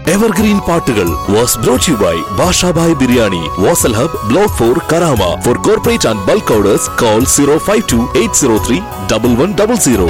Evergreen പാട്ടുകൾ was brought you by Bashabhai biryani Vasal hub block four Karama for corporate and bulk orders call zero five two eight zero three double one double zero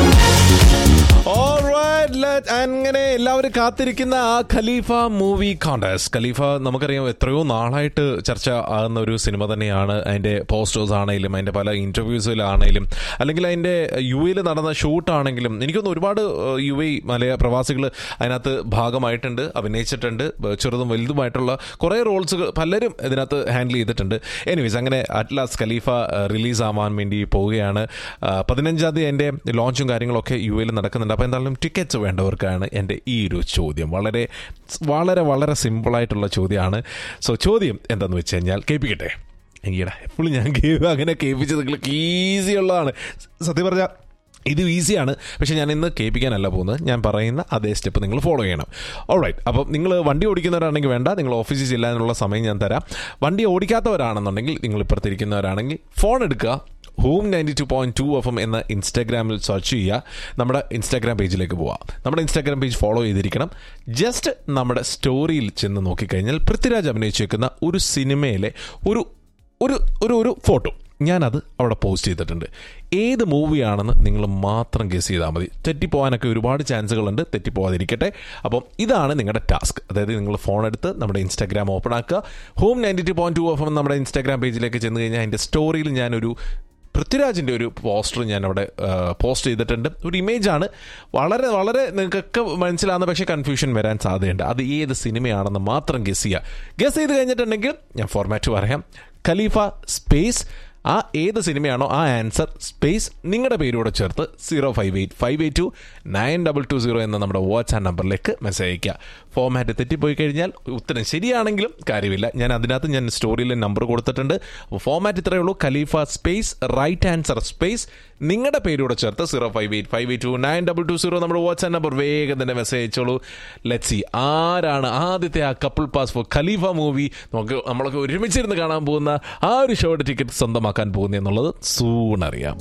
Alright, let- അങ്ങനെ എല്ലാവരും കാത്തിരിക്കുന്ന ആ ഖലീഫ movie contest ഖലീഫ നമുക്കറിയാം എത്രയോ നാളായിട്ട് ചർച്ച ആകുന്ന ഒരു സിനിമ തന്നെയാണ് അതിന്റെ പോസ്റ്റേഴ്സ് ആണെങ്കിലും അതിന്റെ പല ഇന്റർവ്യൂസിലാണെങ്കിലും അല്ലെങ്കിൽ അതിന്റെ യു എയിൽ നടന്ന ഷൂട്ട് ആണെങ്കിലും എനിക്കൊന്ന് ഒരുപാട് യു എ മലയ പ്രവാസികൾ അതിനകത്ത് ഭാഗമായിട്ടുണ്ട് അഭിനയിച്ചിട്ടുണ്ട് ചെറുതും വലുതുമായിട്ടുള്ള കുറേ റോൾസുകൾ പലരും ഇതിനകത്ത് ഹാൻഡിൽ ചെയ്തിട്ടുണ്ട് എനിവേസ് അങ്ങനെ അറ്റ്ലാസ് ഖലീഫ റിലീസ് ആവാൻ വേണ്ടി പോവുകയാണ് ആ, പതിനഞ്ചാം തീയതി എൻ്റെ ലോഞ്ചും കാര്യങ്ങളൊക്കെ യു എയിൽ നടക്കുന്നുണ്ട് അപ്പോൾ എന്തായാലും ടിക്കറ്റ്സ് വേണ്ടവർക്കാണ് എൻ്റെ ഈ ഒരു ചോദ്യം വളരെ വളരെ വളരെ സിമ്പിളായിട്ടുള്ള ചോദ്യമാണ് സോ ചോദ്യം എന്താണെന്ന് വെച്ച് കഴിഞ്ഞാൽ കേൾപ്പിക്കട്ടെ എങ്കിടാ എപ്പോഴും ഞാൻ കേൾവ് അങ്ങനെ കേൾപ്പിച്ച് നിങ്ങൾക്ക് ഈസി ഉള്ളതാണ് സത്യം പറഞ്ഞാൽ ഇത് ഈസിയാണ് പക്ഷേ ഞാൻ ഇന്ന് കേൾപ്പിക്കാനല്ല പോകുന്നത് ഞാൻ പറയുന്ന അതേ സ്റ്റെപ്പ് നിങ്ങൾ ഫോളോ ചെയ്യണം ഓൾറൈറ്റ് അപ്പോൾ നിങ്ങൾ വണ്ടി ഓടിക്കുന്നവരാണെങ്കിൽ വേണ്ട നിങ്ങൾ ഓഫീസിൽ ചെല്ലാനുള്ള സമയം ഞാൻ തരാം വണ്ടി ഓടിക്കാത്തവരാണെന്നുണ്ടെങ്കിൽ നിങ്ങൾ ഇപ്പുറത്തിരിക്കുന്നവരാണെങ്കിൽ ഫോൺ എടുക്കുക home ninety two point two F M എന്ന ഇൻസ്റ്റാഗ്രാമിൽ സെർച്ച് ചെയ്യുക നമ്മുടെ ഇൻസ്റ്റാഗ്രാം പേജിലേക്ക് പോവാം നമ്മുടെ ഇൻസ്റ്റാഗ്രാം പേജ് ഫോളോ ചെയ്തിരിക്കണം ജസ്റ്റ് നമ്മുടെ സ്റ്റോറിയിൽ ചെന്ന് നോക്കിക്കഴിഞ്ഞാൽ പൃഥ്വിരാജ് അഭിനയിച്ചേക്കുന്ന ഒരു സിനിമയിലെ ഒരു ഒരു ഒരു ഒരു ഫോട്ടോ ഞാനത് അവിടെ പോസ്റ്റ് ചെയ്തിട്ടുണ്ട് ഏത് മൂവിയാണെന്ന് നിങ്ങൾ മാത്രം ഗസ് ചെയ്താൽ മതി തെറ്റിപ്പോകാനൊക്കെ ഒരുപാട് ചാൻസുകളുണ്ട് തെറ്റിപ്പോകാതിരിക്കട്ടെ അപ്പം ഇതാണ് നിങ്ങളുടെ ടാസ്ക് അതായത് നിങ്ങൾ ഫോൺ എടുത്ത് നമ്മുടെ ഇൻസ്റ്റാഗ്രാം ഓപ്പൺ ആക്കുക home ninety two point two F M നമ്മുടെ ഇൻസ്റ്റാഗ്രാം പേജിലേക്ക് ചെന്ന് കഴിഞ്ഞാൽ അതിൻ്റെ സ്റ്റോറിയിൽ ഞാനൊരു പൃഥ്വിരാജിൻ്റെ ഒരു പോസ്റ്റർ ഞാൻ അവിടെ പോസ്റ്റ് ചെയ്തിട്ടുണ്ട് ഒരു ഇമേജാണ് വളരെ വളരെ നിങ്ങൾക്കൊക്കെ മനസ്സിലാകുന്ന പക്ഷേ കൺഫ്യൂഷൻ വരാൻ സാധ്യതയുണ്ട് അത് ഏത് സിനിമയാണെന്ന് മാത്രം ഗസ് ചെയ്യുക ഗസ് ചെയ്ത് കഴിഞ്ഞിട്ടുണ്ടെങ്കിൽ ഞാൻ ഫോർമാറ്റ് പറയാം ഖലീഫ സ്പേസ് ആ ഏത് സിനിമയാണോ ആ ആൻസർ സ്പേസ് നിങ്ങളുടെ പേരോടെ ചേർത്ത് zero five eight five eight two nine double two zero എന്ന നമ്മുടെ വാട്സ്ആപ്പ് നമ്പറിലേക്ക് മെസ്സേജ് അയയ്ക്കുക ഫോമാറ്റ് തെറ്റിപ്പോയി കഴിഞ്ഞാൽ ഉത്തരം ശരിയാണെങ്കിലും കാര്യമില്ല ഞാൻ അതിനകത്ത് ഞാൻ സ്റ്റോറിയിൽ നമ്പർ കൊടുത്തിട്ടുണ്ട് അപ്പോൾ ഫോമാറ്റ് ഇത്രയേ ഉള്ളൂ Khalifa space right answer space നിങ്ങളുടെ പേരോടെ ചേർത്ത് zero five eight five eight two nine double two zero നമ്മുടെ വാട്സ്ആപ്പ് നമ്പർ വേഗം തന്നെ മെസ്സേജ് അയച്ചോളൂ ലെറ്റ് സി ആരാണ് ആദ്യത്തെ ആ couple pass for Khalifa movie നമുക്ക് നമ്മളൊക്കെ ഒരുമിച്ചിരുന്ന് കാണാൻ പോകുന്ന ആ ഒരു ഷോയുടെ ടിക്കറ്റ് സ്വന്തമാക്കാൻ പോകുന്നത് എന്നുള്ളത് സൂൺ അറിയാം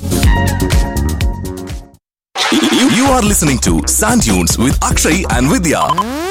You are listening to Sand Dunes with Akshay and Vidya.